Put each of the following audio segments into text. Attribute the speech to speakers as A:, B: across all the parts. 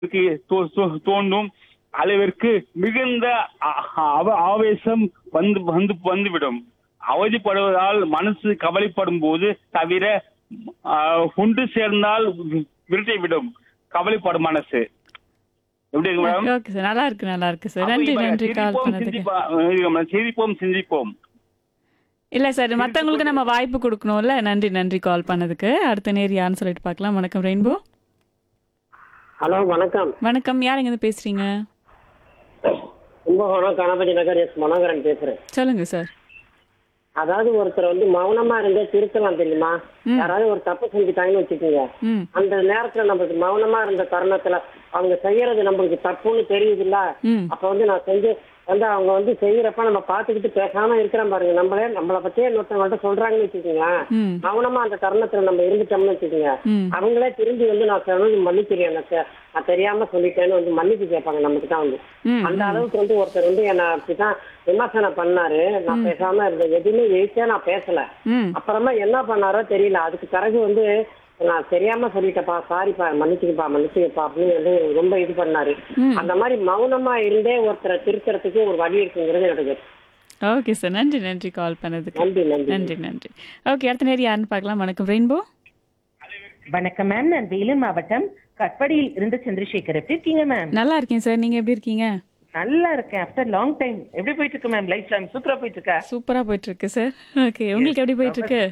A: இருக்கு தோ- தோ- தோன்றும் அளவிற்கு மிகுந்த ஆ- ஆவ- ஆவேசம் வந்து வந்து வந்துவிடும் அவதிப்படுவதால் மனசு கவலைப்படும் போது தவிர ஆ, ஒன்று சேர்ந்தால் வி- விரட்டை விடும் கவலைப்படும் மனசு எப்படி இருக்கு மேடம்
B: ஓகே சார் நல்லா இருக்கு நல்லா இருக்கு சார்
A: அப்ப
B: நன்றி
A: இப்ப
B: நன்றி கால்
A: சிரிப்போம்,
B: பண்ணதுக்கு
A: சிந்திப்பா- இருங்க மேடம். சிரிப்போம் சிந்திப்போம்
B: இல்ல சார் மத்தவங்களுக்கு நம்ம வாய்ப்பு கொடுக்கணும்ல நன்றி நன்றி கால் பண்ணதுக்கு அடுத்த நேர் யாருன்னு சொல்லிட்டு பார்க்கலாம் வணக்கம் ரெயின்போ
C: ஹலோ வணக்கம்
B: வணக்கம் யார் இருந்து பேசுறீங்க
C: கும்பகோணம் கணபதி நகர் எஸ் மனோகரன் பேசுறேன்
B: சொல்லுங்க சார்
C: அதாவது ஒருத்தர் வந்து மௌனமா இருந்தே திருத்தலாம் தெரியுமா யாராவது ஒரு தப்பு செஞ்சுட்டாங்கன்னு வச்சுக்கோங்க
B: ம்
C: அந்த நேரத்துல நம்மளுக்கு மௌனமா இருந்த தருணத்துல அவங்க செய்யறது நம்மளுக்கு தப்புன்னு தெரியுதுல்ல
B: ம்
C: அப்ப வந்து நான் செஞ்சு வந்து அவங்க வந்து செய்யறப்ப நம்ம பாத்துக்கிட்டு பேசாம இருக்கிறோம் பாருங்க நம்மளே நம்மளை பத்தியே இன்னொருத்தவங்கள்ட்ட சொல்றாங்கன்னு வச்சுக்கோங்க
B: ம்
C: மௌனமா அந்த தருணத்துல நம்ம இருந்துட்டோம்னு வச்சுக்கோங்க
B: ம்
C: அவங்களே திரும்பி வந்து நான் சொன்னது மன்னிக்கிறேன் எனக்கு நான் தெரியாம சொல்லிட்டேன்னு வந்து மன்னிப்பு கேட்பாங்க நமக்கு தான் வந்து
B: ம்
C: அந்த அளவுக்கு வந்து ஒருத்தர் வந்து என்ன அப்படிதான் விமர்சனம் பண்ணாரு நான் பேசாம இருந்தேன் எதுவுமே எழுத்தே நான் பேசல
B: ம்
C: அப்புறமா என்ன பண்ணாரோ தெரியல அதுக்கு பிறகு வந்து நான் தெரியாம சொல்லிட்டேப்பா சாரிப்பா மன்னிச்சுக்கப்பா மன்னிச்சுக்கப்பா அப்படின்னு வந்து ரொம்ப இது பண்ணாரு
B: ம்.
C: அந்த மாதிரி மௌனமா இருந்தே ஒருத்தரை திருத்தறதுக்கு ஒரு வழி இருக்குங்கிறது எனக்கு
B: ஓகே சார் நன்றி நன்றி கால் பண்ணதுக்கு
C: நன்றி நன்றி
B: நன்றி நன்றி ஓகே அடுத்த நேர் யாருன்னு பார்க்கலாம் வணக்கம் ரெயின்போ
D: வணக்கம் மேம் நான் வேலூர் மாவட்டம் கட்படியில் இருந்து சந்திரசேகர் எப்படி இருக்கீங்க மேம்
B: நல்லா இருக்கேன் சார் நீங்க எப்படி இருக்கீங்க
D: நல்லா இருக்கேன் ஆஃப்டர் லாங் டைம் எப்படி போயிட்டு இருக்கு மேம் லைஃப் டைம் சூப்பரா போயிட்டு இருக்கா
B: சூப்பரா போயிட்டு இருக்கு சார் ஓகே உங்களுக்கு எப்படி போயிட்டு இருக்கு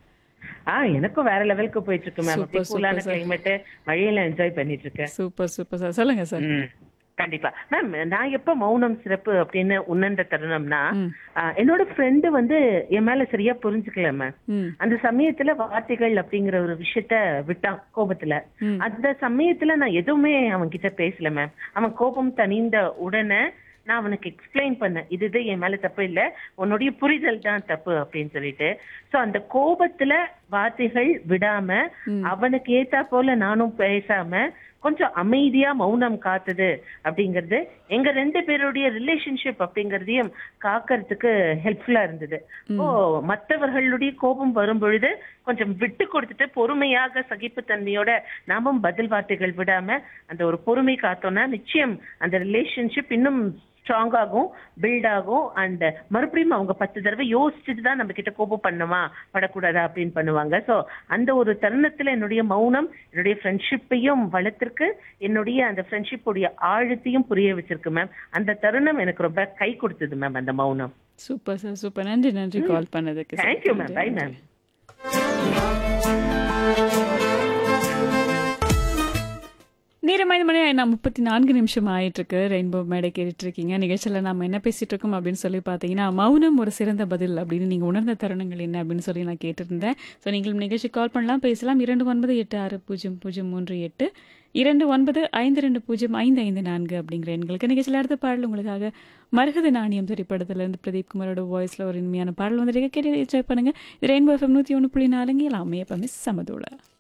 D: ஆ எனக்கும் வேற லெவலுக்கு போயிட்டு இருக்கு மேம்
B: Super,
D: கூலான
B: super, sir.
D: கிளைமேட் மழையில என்ஜாய் பண்ணிட்டு இருக்கேன்
B: சூப்பர் சூப்பர் சார் சொல்லுங்க சார்
D: ம், கண்டிப்பா மேம் நான் எப்ப மௌனம் சிறப்பு அப்படின்னு உணர்ந்த தருணம்னா
B: ம்
D: ஆ, என்னோட ஃப்ரெண்டு வந்து என் மேல சரியா புரிஞ்சுக்கல மேம்
B: ம்
D: அந்த சமயத்துல வார்த்தைகள் அப்படிங்கிற ஒரு விஷயத்த விட்டான் கோபத்துல
B: ம்.
D: அந்த சமயத்துல நான் எதுவுமே அவன் கிட்ட பேசல மேம் அவன் கோபம் தணிந்த உடனே நான் அவனுக்கு எக்ஸ்பிளைன் பண்ணேன் இது இது என் மேல தப்பு இல்ல உன்னுடைய புரிதல் தான் தப்பு அப்படின்னு சொல்லிட்டு சோ அந்த கோபத்துல வார்த்தைகள் விடாம அவனுக்கு ஏத்தா போல நானும் பேசாம கொஞ்சம் அமைதியா மௌனம் காத்தது அப்படிங்கிறது எங்க ரெண்டு பேருடைய ரிலேஷன்ஷிப் அப்படிங்கறதையும் காக்கறதுக்கு ஹெல்ப்ஃபுல்லா இருந்தது ஓ மற்றவர்களுடைய கோபம் வரும் பொழுது கொஞ்சம் விட்டு கொடுத்துட்டு பொறுமையாக சகிப்புத்தன்மையோட நாமும் பதில் வார்த்தைகள் விடாம அந்த ஒரு பொறுமை காத்தோம்னா நிச்சயம் அந்த ரிலேஷன்ஷிப் இன்னும் ஸ்ட்ராங் ஆகும் பில்ட் ஆகும் அண்ட் மறுபடியும் அவங்க பத்து தடவை யோசிச்சுட்டு தான் நம்ம கிட்ட கோபம் பண்ணுமா படக்கூடாதா அப்படின்னு பண்ணுவாங்க சோ அந்த ஒரு தருணத்துல என்னுடைய மௌனம் என்னுடைய ஃப்ரெண்ட்ஷிப்பையும் வளர்த்திருக்கு என்னுடைய அந்த ஃப்ரெண்ட்ஷிப்புடைய ஆழத்தையும் புரிய வச்சிருக்கு மேம் அந்த தருணம் எனக்கு ரொம்ப கை கொடுத்தது மேம் அந்த மௌனம்
B: சூப்பர் சார் சூப்பர் நன்றி நன்றி கால் பண்ணதுக்கு sir.
D: Thank you ma'am bye ma'am
B: நேரம் ஐந்து மணி நான் முப்பத்தி நான்கு நிமிஷம் ஆயிட்டு இருக்கு ரெயின்போ மேடை கேட்டுட்டு இருக்கீங்க நிகழ்ச்சியில் நம்ம என்ன பேசிட்டு இருக்கோம் அப்படின்னு சொல்லி பார்த்தீங்கன்னா மௌனம் ஒரு சிறந்த பதில் அப்படின்னு நீங்கள் உணர்ந்த தருணங்கள் என்ன அப்படின்னு சொல்லி நான் கேட்டிருந்தேன் ஸோ நீங்களும் நிகழ்ச்சி கால் பண்ணலாம் பேசலாம் இரண்டு ஒன்பது எட்டு ஆறு பூஜ்ஜியம் பூஜ்ஜியம் மூன்று எட்டு இரண்டு ஒன்பது ஐந்து ரெண்டு பூஜ்ஜியம் ஐந்து ஐந்து நான்கு அப்படிங்கிற எண்களுக்கு நிகழ்ச்சியில் அடுத்த பாடல் உங்களுக்காக மருகத நாணயம் திரைப்படத்திலிருந்து பிரதீப் குமாரோட வாய்ஸில் ஒரு இனிமையான பாடல் வந்துட்டு கேட்டு என்ஜாய் பண்ணுங்க இது ரெயின்போ எஃப்எம் நூற்றி ஒன்று புள்ளி நாலுங்க எல்லாமே எப்பவுமே சமதோட